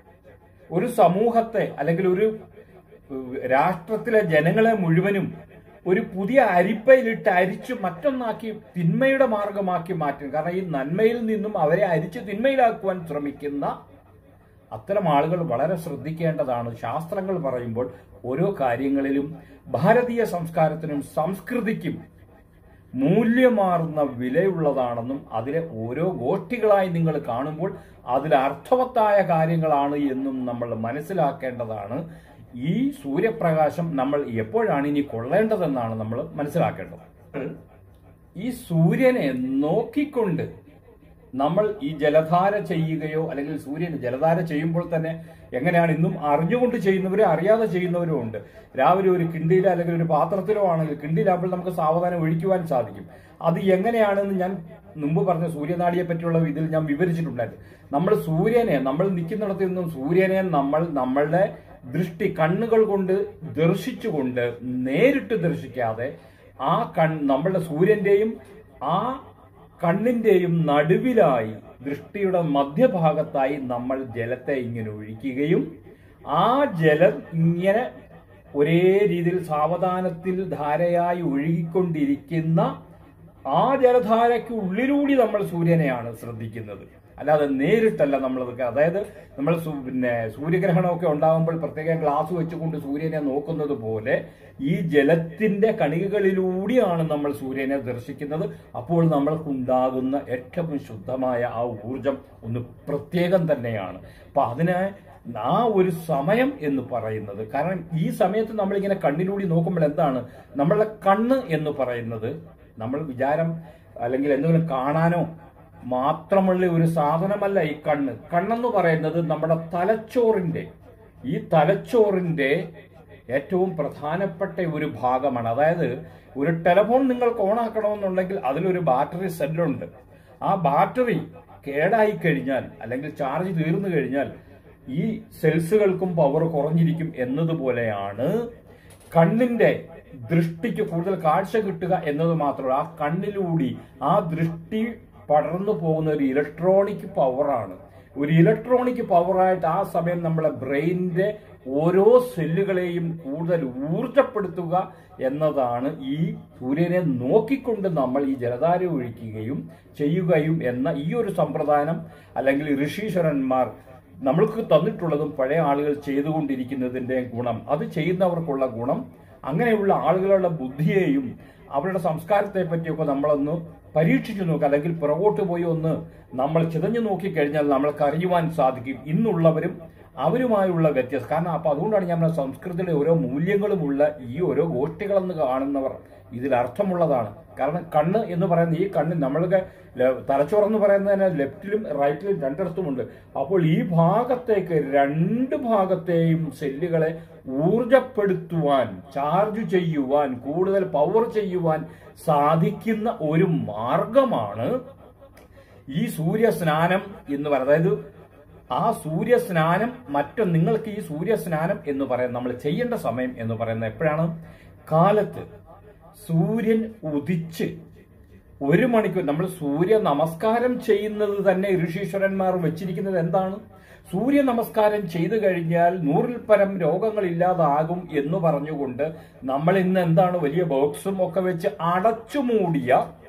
ഒരു സമൂഹത്തെ അല്ലെങ്കിൽ ഒരു ഏഹ്, രാഷ്ട്രത്തിലെ ജനങ്ങളെ മുഴുവനും ഒരു പുതിയ അരിപ്പയിലിട്ട് അരിച്ചു മറ്റൊന്നാക്കി തിന്മയുടെ മാർഗമാക്കി മാറ്റും കാരണം ഈ നന്മയിൽ നിന്നും അവരെ അരിച്ച് തിന്മയിലാക്കുവാൻ ശ്രമിക്കുന്ന അത്തരം ആളുകൾ വളരെ ശ്രദ്ധിക്കേണ്ടതാണ് ശാസ്ത്രങ്ങൾ പറയുമ്പോൾ ഓരോ കാര്യങ്ങളിലും ഭാരതീയ സംസ്കാരത്തിനും സംസ്കൃതിക്കും മൂല്യമാർന്ന വിലയുള്ളതാണെന്നും അതിലെ ഓരോ ഗോഷ്ഠികളായി നിങ്ങൾ കാണുമ്പോൾ അതിൽ അർത്ഥവത്തായ കാര്യങ്ങളാണ് എന്നും നമ്മൾ മനസ്സിലാക്കേണ്ടതാണ് ഈ സൂര്യപ്രകാശം നമ്മൾ എപ്പോഴാണ് ഇനി കൊള്ളേണ്ടതെന്നാണ് നമ്മൾ മനസ്സിലാക്കേണ്ടത് ഈ സൂര്യനെ നോക്കിക്കൊണ്ട് നമ്മൾ ഈ ജലധാര ചെയ്യുകയോ അല്ലെങ്കിൽ സൂര്യൻ ജലധാര ചെയ്യുമ്പോൾ തന്നെ എങ്ങനെയാണ് ഇന്നും അറിഞ്ഞുകൊണ്ട് ചെയ്യുന്നവരും അറിയാതെ ചെയ്യുന്നവരും ഉണ്ട് രാവിലെ ഒരു കിണ്ടിയിലോ അല്ലെങ്കിൽ ഒരു പാത്രത്തിലോ ആണെങ്കിൽ കിണ്ടിയിലാകുമ്പോൾ നമുക്ക് സാവധാനം ഒഴിക്കുവാൻ സാധിക്കും അത് എങ്ങനെയാണെന്ന് ഞാൻ മുമ്പ് പറഞ്ഞ സൂര്യനാടിയെ പറ്റിയുള്ള ഇതിൽ ഞാൻ വിവരിച്ചിട്ടുണ്ടായിരുന്നു നമ്മൾ സൂര്യനെ നമ്മൾ നിൽക്കുന്നിടത്ത് നിന്നും സൂര്യനെ നമ്മൾ നമ്മളുടെ ദൃഷ്ടി കണ്ണുകൾ കൊണ്ട് ദർശിച്ചുകൊണ്ട് നേരിട്ട് ദർശിക്കാതെ ആ കൺ നമ്മളുടെ സൂര്യന്റെയും ആ കണ്ണിന്റെയും നടുവിലായി ദൃഷ്ടിയുടെ മധ്യഭാഗത്തായി നമ്മൾ ജലത്തെ ഇങ്ങനെ ഒഴിക്കുകയും ആ ജലം ഇങ്ങനെ ഒരേ രീതിയിൽ സാവധാനത്തിൽ ധാരയായി ഒഴുകിക്കൊണ്ടിരിക്കുന്ന ആ ജലധാരയ്ക്ക് ഉള്ളിലൂടി നമ്മൾ സൂര്യനെയാണ് ശ്രദ്ധിക്കുന്നത് അല്ലാതെ നേരിട്ടല്ല നമ്മളതൊക്കെ അതായത് നമ്മൾ സു- പിന്നെ സൂര്യഗ്രഹണമൊക്കെ ഉണ്ടാകുമ്പോൾ പ്രത്യേകം ഗ്ലാസ് വെച്ചുകൊണ്ട് സൂര്യനെ നോക്കുന്നത് പോലെ ഈ ജലത്തിന്റെ കണികകളിലൂടെയാണ് നമ്മൾ സൂര്യനെ ദർശിക്കുന്നത് അപ്പോൾ നമ്മൾക്കുണ്ടാകുന്ന ഏറ്റവും ശുദ്ധമായ ആ ഊർജം ഒന്ന് പ്രത്യേകം തന്നെയാണ് അപ്പൊ അതിന് ആ ഒരു സമയം എന്ന് പറയുന്നത് കാരണം ഈ സമയത്ത് നമ്മളിങ്ങനെ കണ്ണിലൂടെ നോക്കുമ്പോൾ എന്താണ് നമ്മളുടെ കണ്ണ് എന്ന് പറയുന്നത് നമ്മൾ വിചാരം അല്ലെങ്കിൽ എന്തെങ്കിലും കാണാനോ മാത്രമുള്ള ഒരു സാധനമല്ല ഈ കണ്ണ് കണ്ണെന്ന് പറയുന്നത് നമ്മുടെ തലച്ചോറിന്റെ ഈ തലച്ചോറിന്റെ ഏറ്റവും പ്രധാനപ്പെട്ട ഒരു ഭാഗമാണ് അതായത് ഒരു ടെലഫോൺ നിങ്ങൾക്ക് ഓണാക്കണമെന്നുണ്ടെങ്കിൽ അതിലൊരു ബാറ്ററി സെല്ലുണ്ട് ആ ബാറ്ററി കേടായി കഴിഞ്ഞാൽ അല്ലെങ്കിൽ ചാർജ് തീർന്നു കഴിഞ്ഞാൽ ഈ സെൽസുകൾക്കും പവർ കുറഞ്ഞിരിക്കും എന്നതുപോലെയാണ് കണ്ണിന്റെ ദൃഷ്ടിക്ക് കൂടുതൽ കാഴ്ച കിട്ടുക എന്നത് മാത്രമല്ല ആ കണ്ണിലൂടി ആ ദൃഷ്ടി പടർന്നു പോകുന്ന ഒരു ഇലക്ട്രോണിക് പവറാണ് ഒരു ഇലക്ട്രോണിക് പവറായിട്ട് ആ സമയം നമ്മളെ ബ്രെയിനിന്റെ ഓരോ സെല്ലുകളെയും കൂടുതൽ ഊർജപ്പെടുത്തുക എന്നതാണ് ഈ സൂര്യനെ നോക്കിക്കൊണ്ട് നമ്മൾ ഈ ജലധാര ഒഴിക്കുകയും ചെയ്യുകയും എന്ന ഈ ഒരു സമ്പ്രദായം അല്ലെങ്കിൽ ഋഷീശ്വരന്മാർ നമ്മൾക്ക് തന്നിട്ടുള്ളതും പഴയ ആളുകൾ ചെയ്തുകൊണ്ടിരിക്കുന്നതിന്റെ ഗുണം അത് ചെയ്യുന്നവർക്കുള്ള ഗുണം അങ്ങനെയുള്ള ആളുകളുടെ ബുദ്ധിയെയും അവരുടെ സംസ്കാരത്തെ പറ്റിയൊക്കെ നമ്മളൊന്ന് പരീക്ഷിച്ചു നോക്കുക അല്ലെങ്കിൽ പുറകോട്ട് പോയി ഒന്ന് നമ്മൾ ചിതഞ്ഞു നോക്കിക്കഴിഞ്ഞാൽ നമ്മൾക്ക് അറിയുവാൻ സാധിക്കും ഇന്നുള്ളവരും അവരുമായുള്ള വ്യത്യാസം കാരണം അപ്പൊ അതുകൊണ്ടാണ് ഞാൻ പറഞ്ഞ സംസ്കൃതിയുടെ ഓരോ മൂല്യങ്ങളുമുള്ള ഈ ഓരോ ഗോഷ്ഠികളെന്ന് കാണുന്നവർ ഇതിൽ അർത്ഥമുള്ളതാണ് കാരണം കണ്ണ് എന്ന് പറയുന്ന ഈ കണ്ണ് നമ്മൾക്ക് ല- തലച്ചോറെന്ന് പറയുന്നതിന് ലെഫ്റ്റിലും റൈറ്റിലും രണ്ടിടത്തുമുണ്ട് അപ്പോൾ ഈ ഭാഗത്തേക്ക് രണ്ട് ഭാഗത്തെയും സെല്ലുകളെ ഊർജപ്പെടുത്തുവാൻ ചാർജ് ചെയ്യുവാൻ കൂടുതൽ പവർ ചെയ്യുവാൻ സാധിക്കുന്ന ഒരു മാർഗമാണ് ഈ സൂര്യസ്നാനം എന്ന് പറയുന്നത് അതായത് ആ സൂര്യസ്നാനം മറ്റൊന്ന് നിങ്ങൾക്ക് ഈ സൂര്യസ്നാനം എന്ന് പറയുന്നത് നമ്മൾ ചെയ്യേണ്ട സമയം എന്ന് പറയുന്നത് എപ്പോഴാണ് കാലത്ത് സൂര്യൻ ഉദിച്ച് ഒരു മണിക്കൂർ നമ്മൾ സൂര്യ നമസ്കാരം ചെയ്യുന്നത് തന്നെ ഋഷീശ്വരന്മാർ വെച്ചിരിക്കുന്നത് എന്താണ് സൂര്യ നമസ്കാരം ചെയ്തു കഴിഞ്ഞാൽ നൂറിൽ പരം രോഗങ്ങൾ ഇല്ലാതാകും എന്ന് പറഞ്ഞുകൊണ്ട് നമ്മൾ ഇന്ന് എന്താണ് വലിയ ബോക്സും ഒക്കെ വെച്ച് അടച്ചു മൂടിയ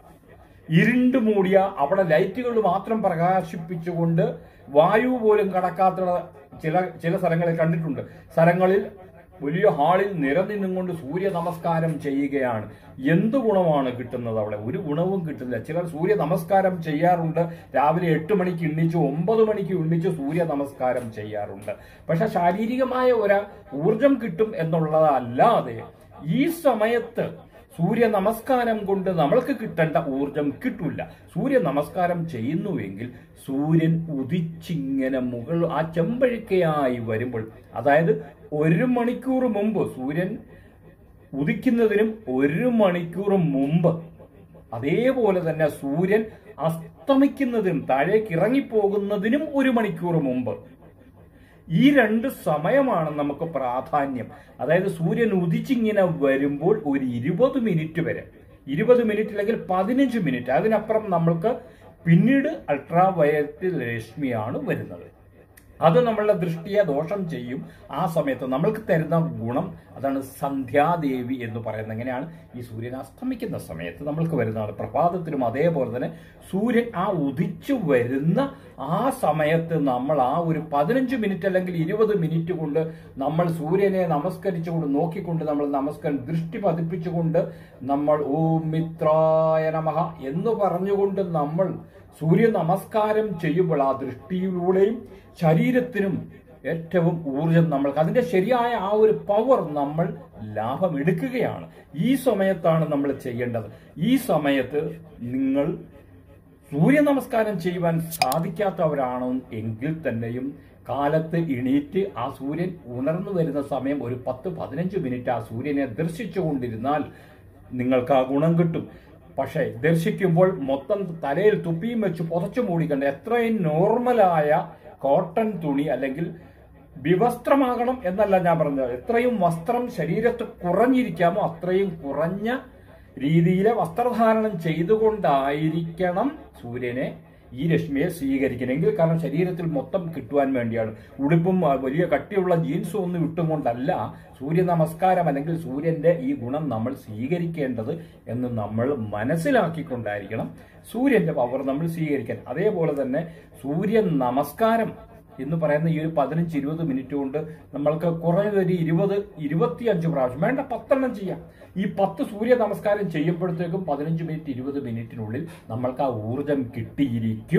ഇരുണ്ട് മൂടിയ അവിടെ ലൈറ്റുകൾ മാത്രം പ്രകാശിപ്പിച്ചുകൊണ്ട് വായു പോലും കടക്കാത്ത ചില ചില സ്ഥലങ്ങളിൽ കണ്ടിട്ടുണ്ട് സ്ഥലങ്ങളിൽ വലിയ ഹാളിൽ നിരനിന്നുകൊണ്ട് സൂര്യ നമസ്കാരം ചെയ്യുകയാണ് എന്ത് ഗുണമാണ് കിട്ടുന്നത് അവിടെ ഒരു ഗുണവും കിട്ടുന്നില്ല ചിലർ സൂര്യ നമസ്കാരം ചെയ്യാറുണ്ട് രാവിലെ എട്ട് മണിക്ക് എണ്ണിച്ച് ഒമ്പത് മണിക്ക് എണ്ണിച്ച് സൂര്യ നമസ്കാരം ചെയ്യാറുണ്ട് പക്ഷെ ശാരീരികമായ ഒരു ഊർജം കിട്ടും എന്നുള്ളതല്ലാതെ ഈ സമയത്ത് സൂര്യ നമസ്കാരം കൊണ്ട് നമ്മൾക്ക് കിട്ടേണ്ട ഊർജം കിട്ടില്ല സൂര്യ നമസ്കാരം ചെയ്യുന്നുവെങ്കിൽ സൂര്യൻ ഉദിച്ചിങ്ങനെ മുകൾ ആ ചെമ്പഴുക്കയായി വരുമ്പോൾ അതായത് ഒരു മണിക്കൂർ മുമ്പ് സൂര്യൻ ഉദിക്കുന്നതിനും ഒരു മണിക്കൂർ മുമ്പ് അതേപോലെ തന്നെ സൂര്യൻ അസ്തമിക്കുന്നതിനും താഴേക്ക് ഇറങ്ങിപ്പോകുന്നതിനും ഒരു മണിക്കൂർ മുമ്പ് ഈ രണ്ട് സമയമാണ് നമുക്ക് പ്രാധാന്യം അതായത് സൂര്യൻ ഉദിച്ചിങ്ങനെ വരുമ്പോൾ ഒരു ഇരുപത് മിനിറ്റ് വരെ ഇരുപത് മിനിറ്റ് അല്ലെങ്കിൽ പതിനഞ്ച് മിനിറ്റ് അതിനപ്പുറം നമ്മൾക്ക് പിന്നീട് അൾട്രാ വയലറ്റ് രശ്മിയാണ് വരുന്നത് അത് നമ്മളുടെ ദൃഷ്ടിയെ ദോഷം ചെയ്യും ആ സമയത്ത് നമ്മൾക്ക് തരുന്ന ഗുണം അതാണ് സന്ധ്യാദേവി എന്ന് പറയുന്നത് എങ്ങനെയാണ് ഈ സൂര്യൻ അസ്തമിക്കുന്ന സമയത്ത് നമ്മൾക്ക് വരുന്നതാണ് പ്രഭാതത്തിലും അതേപോലെ തന്നെ സൂര്യൻ ആ ഉദിച്ചു വരുന്ന ആ സമയത്ത് നമ്മൾ ആ ഒരു പതിനഞ്ച് മിനിറ്റ് അല്ലെങ്കിൽ ഇരുപത് മിനിറ്റ് കൊണ്ട് നമ്മൾ സൂര്യനെ നമസ്കരിച്ചുകൊണ്ട് നോക്കിക്കൊണ്ട് നമ്മൾ നമസ്കാരം ദൃഷ്ടി പതിപ്പിച്ചുകൊണ്ട് നമ്മൾ ഓം മിത്രായ നമഃ എന്ന് പറഞ്ഞുകൊണ്ട് നമ്മൾ സൂര്യ നമസ്കാരം ചെയ്യുമ്പോൾ ആ ദൃഷ്ടിയിലൂടെയും ശരീരത്തിനും ഏറ്റവും ഊർജം നമ്മൾക്ക് അതിന്റെ ശരിയായ ആ ഒരു പവർ നമ്മൾ ലാഭം എടുക്കുകയാണ് ഈ സമയത്താണ് നമ്മൾ ചെയ്യേണ്ടത് ഈ സമയത്ത് നിങ്ങൾ സൂര്യ നമസ്കാരം ചെയ്യുവാൻ സാധിക്കാത്തവരാണോ എങ്കിൽ തന്നെയും കാലത്ത് എണീറ്റ് ആ സൂര്യൻ ഉണർന്നു വരുന്ന സമയം ഒരു പത്ത് പതിനഞ്ച് മിനിറ്റ് ആ സൂര്യനെ ദർശിച്ചുകൊണ്ടിരുന്നാൽ നിങ്ങൾക്ക് ആ ഗുണം കിട്ടും പക്ഷേ ദർശിക്കുമ്പോൾ മൊത്തം തലയിൽ തുപ്പിയും വെച്ച് പുതച്ചു മൂടിക്കണ്ട എത്രയും നോർമലായ കോട്ടൺ തുണി അല്ലെങ്കിൽ വിവസ്ത്രമാകണം എന്നല്ല ഞാൻ പറഞ്ഞത് എത്രയും വസ്ത്രം ശരീരത്ത് കുറഞ്ഞിരിക്കാമോ അത്രയും കുറഞ്ഞ രീതിയിലെ വസ്ത്രധാരണം ചെയ്തുകൊണ്ടായിരിക്കണം സൂര്യനെ ഈ രശ്മിയെ സ്വീകരിക്കണമെങ്കിൽ കാരണം ശരീരത്തിൽ മൊത്തം കിട്ടുവാൻ വേണ്ടിയാണ് ഉടുപ്പും ആ, വലിയ കട്ടിയുള്ള ജീൻസും ഒന്നും ഇട്ടും കൊണ്ടല്ല സൂര്യ നമസ്കാരം അല്ലെങ്കിൽ സൂര്യന്റെ ഈ ഗുണം നമ്മൾ സ്വീകരിക്കേണ്ടത് എന്ന് നമ്മൾ മനസ്സിലാക്കിക്കൊണ്ടായിരിക്കണം സൂര്യന്റെ പവർ നമ്മൾ സ്വീകരിക്കാൻ അതേപോലെ തന്നെ സൂര്യ നമസ്കാരം എന്ന് പറയുന്ന ഈ ഒരു പതിനഞ്ച് ഇരുപത് മിനിറ്റ് കൊണ്ട് നമ്മൾക്ക് കുറഞ്ഞത് ഒരു ഇരുപത് ഇരുപത്തിയഞ്ച് പ്രാവശ്യം വേണ്ട പത്തെണ്ണം ചെയ്യാം ഈ പത്ത് സൂര്യ നമസ്കാരം ചെയ്യുമ്പോഴത്തേക്കും പതിനഞ്ച് മിനിറ്റ് ഇരുപത് മിനിറ്റിനുള്ളിൽ നമ്മൾക്ക് ആ ഊർജം കിട്ടിയിരിക്കും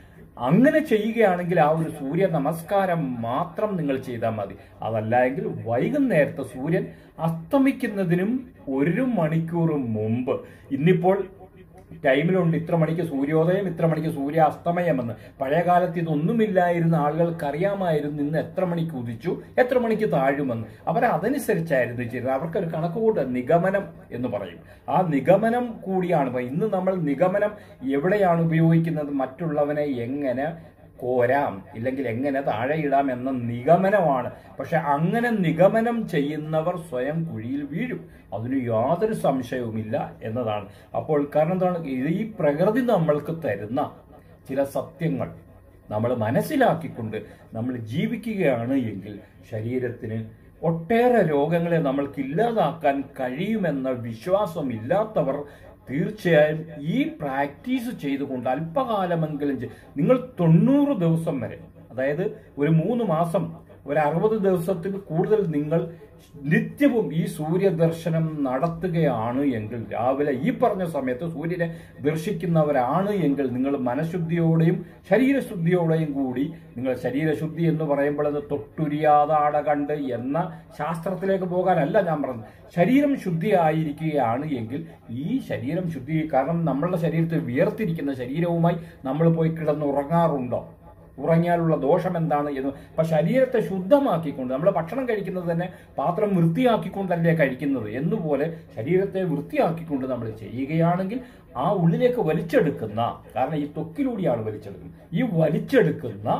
അങ്ങനെ ചെയ്യുകയാണെങ്കിൽ ആ ഒരു സൂര്യ നമസ്കാരം മാത്രം നിങ്ങൾ ചെയ്താൽ മതി അതല്ല എങ്കിൽ വൈകുന്നേരത്തെ സൂര്യൻ അസ്തമിക്കുന്നതിനും ഒരു മണിക്കൂർ മുമ്പ് ഇന്നിപ്പോൾ ടൈമിലുണ്ട് ഇത്ര മണിക്ക് സൂര്യോദയം ഇത്ര മണിക്ക് സൂര്യാസ്തമയമെന്ന് പഴയ കാലത്ത് ഇതൊന്നുമില്ലായിരുന്ന ആളുകൾക്ക് അറിയാമായിരുന്നു ഇന്ന് എത്ര മണിക്ക് ഉദിച്ചു എത്ര മണിക്ക് താഴുമെന്ന് അവർ അതനുസരിച്ചായിരുന്നു ചെയ്തത് അവർക്കൊരു കണക്കുകൂട്ട് നിഗമനം എന്ന് പറയും ആ നിഗമനം കൂടിയാണ് ഇപ്പൊ ഇന്ന് നമ്മൾ നിഗമനം എവിടെയാണ് ഉപയോഗിക്കുന്നത് മറ്റുള്ളവനെ എങ്ങനെ കോരാം ഇല്ലെങ്കിൽ എങ്ങനെ താഴെ ഇടാം എന്ന നിഗമനമാണ് പക്ഷെ അങ്ങനെ നിഗമനം ചെയ്യുന്നവർ സ്വയം കുഴിയിൽ വീഴും അതിന് യാതൊരു സംശയവുമില്ല എന്നതാണ് അപ്പോൾ കാരണം എന്താണ് ഇത് ഈ പ്രകൃതി നമ്മൾക്ക് തരുന്ന ചില സത്യങ്ങൾ നമ്മൾ മനസ്സിലാക്കിക്കൊണ്ട് നമ്മൾ ജീവിക്കുകയാണ് എങ്കിൽ ശരീരത്തിന് ഒട്ടേറെ രോഗങ്ങളെ നമ്മൾക്ക് ഇല്ലാതാക്കാൻ കഴിയുമെന്ന വിശ്വാസമില്ലാത്തവർ തീർച്ചയായും ഈ പ്രാക്ടീസ് ചെയ്തുകൊണ്ട് അല്പകാലമെങ്കിലും ചെയ്- നിങ്ങൾ തൊണ്ണൂറ് ദിവസം വരെ അതായത് ഒരു മൂന്ന് മാസം ഒരു അറുപത് ദിവസത്തിൽ കൂടുതൽ നിങ്ങൾ നിത്യവും ഈ സൂര്യദർശനം നടത്തുകയാണ് എങ്കിൽ രാവിലെ ഈ പറഞ്ഞ സമയത്ത് സൂര്യനെ ദർശിക്കുന്നവരാണ് എങ്കിൽ നിങ്ങൾ മനഃശുദ്ധിയോടെയും ശരീരശുദ്ധിയോടെയും കൂടി നിങ്ങൾ ശരീരശുദ്ധി എന്ന് പറയുമ്പോൾ അത് തൊട്ടുരിയാതാട കണ്ട് എന്ന ശാസ്ത്രത്തിലേക്ക് പോകാനല്ല ഞാൻ പറഞ്ഞത് ശരീരം ശുദ്ധിയായിരിക്കുകയാണ് എങ്കിൽ ഈ ശരീരം ശുദ്ധി കാരണം നമ്മളുടെ ശരീരത്തിൽ വിയർത്തിരിക്കുന്ന ശരീരവുമായി നമ്മൾ പോയി കിടന്ന് ഉറങ്ങാറുണ്ടോ ഉറങ്ങിയാലുള്ള ദോഷം എന്താണ് എന്ന് അപ്പൊ ശരീരത്തെ ശുദ്ധമാക്കിക്കൊണ്ട് നമ്മൾ ഭക്ഷണം കഴിക്കുന്നത് തന്നെ പാത്രം വൃത്തിയാക്കിക്കൊണ്ടല്ലേ കഴിക്കുന്നത് എന്നുപോലെ ശരീരത്തെ വൃത്തിയാക്കിക്കൊണ്ട് നമ്മൾ ചെയ്യുകയാണെങ്കിൽ ആ ഉള്ളിലേക്ക് വലിച്ചെടുക്കുന്ന കാരണം ഈ ത്വക്കിലൂടെയാണ് വലിച്ചെടുക്കുന്നത് ഈ വലിച്ചെടുക്കുന്ന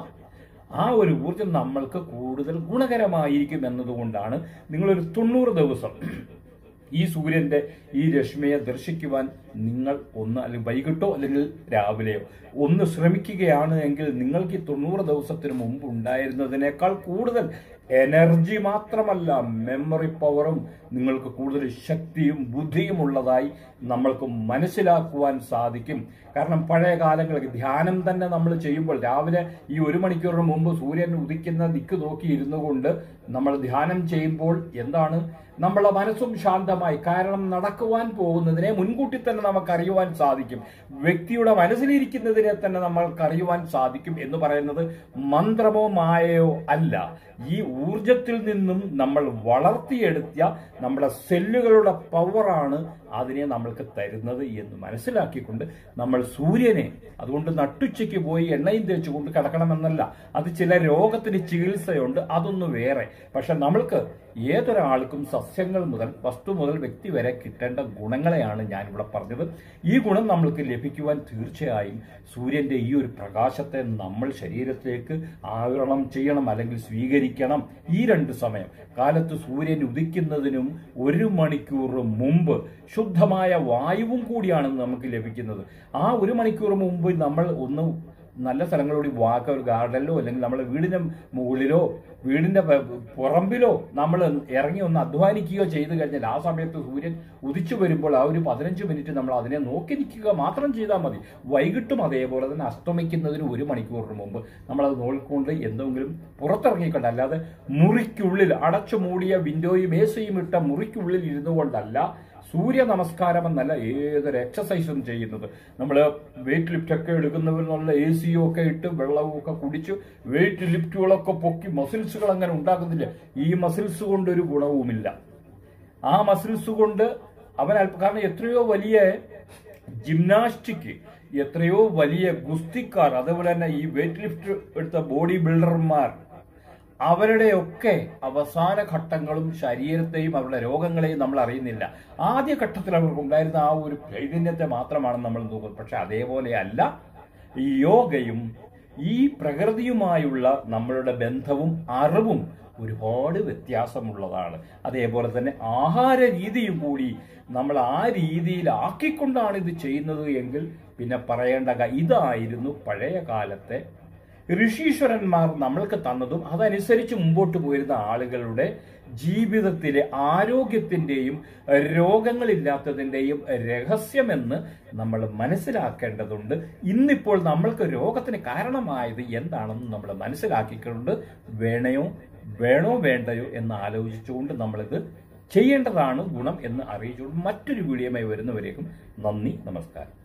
ആ ഒരു ഊർജം നമ്മൾക്ക് കൂടുതൽ ഗുണകരമായിരിക്കും എന്നതുകൊണ്ടാണ് നിങ്ങളൊരു തൊണ്ണൂറ് ദിവസം ഈ സൂര്യന്റെ ഈ രശ്മിയെ ദർശിക്കുവാൻ നിങ്ങൾ ഒന്ന് അല്ലെങ്കിൽ വൈകിട്ടോ അല്ലെങ്കിൽ രാവിലെയോ ഒന്ന് ശ്രമിക്കുകയാണ് എങ്കിൽ നിങ്ങൾക്ക് ഈ തൊണ്ണൂറ് ദിവസത്തിന് മുമ്പ് ഉണ്ടായിരുന്നതിനേക്കാൾ കൂടുതൽ എനർജി മാത്രമല്ല മെമ്മറി പവറും നിങ്ങൾക്ക് കൂടുതൽ ശക്തിയും ബുദ്ധിയും ഉള്ളതായി നമ്മൾക്ക് മനസ്സിലാക്കുവാൻ സാധിക്കും കാരണം പഴയ കാലങ്ങളിൽ ധ്യാനം തന്നെ നമ്മൾ ചെയ്യുമ്പോൾ രാവിലെ ഈ ഒരു മണിക്കൂറിന് മുമ്പ് സൂര്യൻ ഉദിക്കുന്ന ദിക്ക് നോക്കി ഇരുന്നു കൊണ്ട് നമ്മൾ ധ്യാനം ചെയ്യുമ്പോൾ എന്താണ് നമ്മളെ മനസ്സും ശാന്തമായി കാരണം നടക്കുവാൻ പോകുന്നതിനെ മുൻകൂട്ടി തന്നെ നമുക്ക് അറിയുവാൻ സാധിക്കും വ്യക്തിയുടെ മനസ്സിലിരിക്കുന്നതിനെ തന്നെ നമ്മൾക്ക് അറിയുവാൻ സാധിക്കും എന്ന് പറയുന്നത് മന്ത്രമോ മായയോ അല്ല ഈ ഊർജത്തിൽ നിന്നും നമ്മൾ വളർത്തിയെടുത്ത നമ്മുടെ സെല്ലുകളുടെ പവറാണ് അതിനെ നമ്മൾക്ക് തരുന്നത് എന്ന് മനസ്സിലാക്കിക്കൊണ്ട് നമ്മൾ സൂര്യനെ അതുകൊണ്ട് നട്ടുച്ചയ്ക്ക് പോയി എണ്ണയും തേച്ചുകൊണ്ട് കിടക്കണമെന്നല്ല അത് ചില രോഗത്തിന് ചികിത്സയുണ്ട് അതൊന്ന് വേറെ പക്ഷെ നമ്മൾക്ക് ഏതൊരാൾക്കും സസ്യങ്ങൾ മുതൽ വസ്തു മുതൽ വ്യക്തി വരെ കിട്ടേണ്ട ഗുണങ്ങളെയാണ് ഞാനിവിടെ പറഞ്ഞത് ഈ ഗുണം നമ്മൾക്ക് ലഭിക്കുവാൻ തീർച്ചയായും സൂര്യന്റെ ഈ ഒരു പ്രകാശത്തെ നമ്മൾ ശരീരത്തിലേക്ക് ആവരണം ചെയ്യണം അല്ലെങ്കിൽ സ്വീകരിക്കണം ഈ രണ്ട് സമയം കാലത്ത് സൂര്യൻ ഉദിക്കുന്നതിനും ഒരു മണിക്കൂർ മുമ്പ് ശുദ്ധമായ വായുവും കൂടിയാണ് നമുക്ക് ലഭിക്കുന്നത് ആ ഒരു മണിക്കൂർ മുമ്പ് നമ്മൾ ഒന്ന് നല്ല സ്ഥലങ്ങളിലൂടെ വാക്ക ഒരു ഗാർഡനിലോ അല്ലെങ്കിൽ നമ്മുടെ വീടിന്റെ മുകളിലോ വീടിന്റെ പ- പുറമ്പിലോ നമ്മൾ ഇറങ്ങി ഒന്ന് അധ്വാനിക്കുകയോ ചെയ്തു കഴിഞ്ഞാൽ ആ സമയത്ത് സൂര്യൻ ഉദിച്ചു വരുമ്പോൾ ആ ഒരു പതിനഞ്ച് മിനിറ്റ് നമ്മൾ അതിനെ നോക്കി നിൽക്കുക മാത്രം ചെയ്താൽ മതി വൈകിട്ടും അതേപോലെ തന്നെ അസ്തമിക്കുന്നതിന് ഒരു മണിക്കൂറിന് മുമ്പ് നമ്മളത് നോക്കിക്കൊണ്ട് എന്തെങ്കിലും പുറത്തിറങ്ങിക്കൊണ്ട് അല്ലാതെ മുറിക്കുള്ളിൽ അടച്ചു മൂടിയ വിൻഡോയും ഏസിയും ഇട്ട മുറിക്കുള്ളിൽ ഇരുന്നു കൊണ്ടല്ല സൂര്യ നമസ്കാരം എന്നല്ല ഏതൊരു എക്സസൈസും ചെയ്യുന്നത് നമ്മൾ വെയിറ്റ് ലിഫ്റ്റ് ഒക്കെ എടുക്കുന്നവർ നല്ല എ സിയും ഒക്കെ ഇട്ട് വെള്ളവും ഒക്കെ കുടിച്ച് വെയിറ്റ് ലിഫ്റ്റുകളൊക്കെ പൊക്കി മസിൽസുകൾ അങ്ങനെ ഉണ്ടാക്കുന്നില്ല ഈ മസിൽസ് കൊണ്ട് ഒരു ഗുണവുമില്ല ആ മസിൽസ് കൊണ്ട് അവൻ അല്പ കാരണം എത്രയോ വലിയ ജിംനാസ്റ്റിക് എത്രയോ വലിയ ഗുസ്തിക്കാർ അതുപോലെ തന്നെ ഈ വെയിറ്റ് ലിഫ്റ്റ് എടുത്ത ബോഡി ബിൽഡർമാർ അവരുടെയൊക്കെ അവസാന ഘട്ടങ്ങളും ശരീരത്തെയും അവരുടെ രോഗങ്ങളെയും നമ്മൾ അറിയുന്നില്ല ആദ്യ ഘട്ടത്തിൽ അവർക്ക് ഉണ്ടായിരുന്ന ആ ഒരു ചൈതന്യത്തെ മാത്രമാണ് നമ്മൾ നോക്കുന്നത് പക്ഷെ അതേപോലെയല്ല ഈ യോഗയും ഈ പ്രകൃതിയുമായുള്ള നമ്മളുടെ ബന്ധവും അറിവും ഒരുപാട് വ്യത്യാസമുള്ളതാണ് അതേപോലെ തന്നെ ആഹാര രീതിയും കൂടി നമ്മൾ ആ രീതിയിലാക്കിക്കൊണ്ടാണ് ഇത് ചെയ്യുന്നത് എങ്കിൽ പിന്നെ പറയേണ്ട ക- ഇതായിരുന്നു പഴയ കാലത്തെ ഋഷീശ്വരന്മാർ നമ്മൾക്ക് തന്നതും അതനുസരിച്ച് മുമ്പോട്ട് പോയിരുന്ന ആളുകളുടെ ജീവിതത്തിലെ ആരോഗ്യത്തിന്റെയും രോഗങ്ങളില്ലാത്തതിന്റെയും രഹസ്യമെന്ന് നമ്മൾ മനസ്സിലാക്കേണ്ടതുണ്ട് ഇന്നിപ്പോൾ നമ്മൾക്ക് രോഗത്തിന് കാരണമായത് എന്താണെന്ന് നമ്മൾ മനസ്സിലാക്കിക്കൊണ്ട് വേണയോ വേണോ വേണ്ടയോ എന്ന് ആലോചിച്ചുകൊണ്ട് നമ്മളിത് ചെയ്യേണ്ടതാണ് ഗുണം എന്ന് അറിയിച്ചുകൊണ്ട് മറ്റൊരു വീഡിയോയുമായി വരുന്നവരേക്കും നന്ദി നമസ്കാരം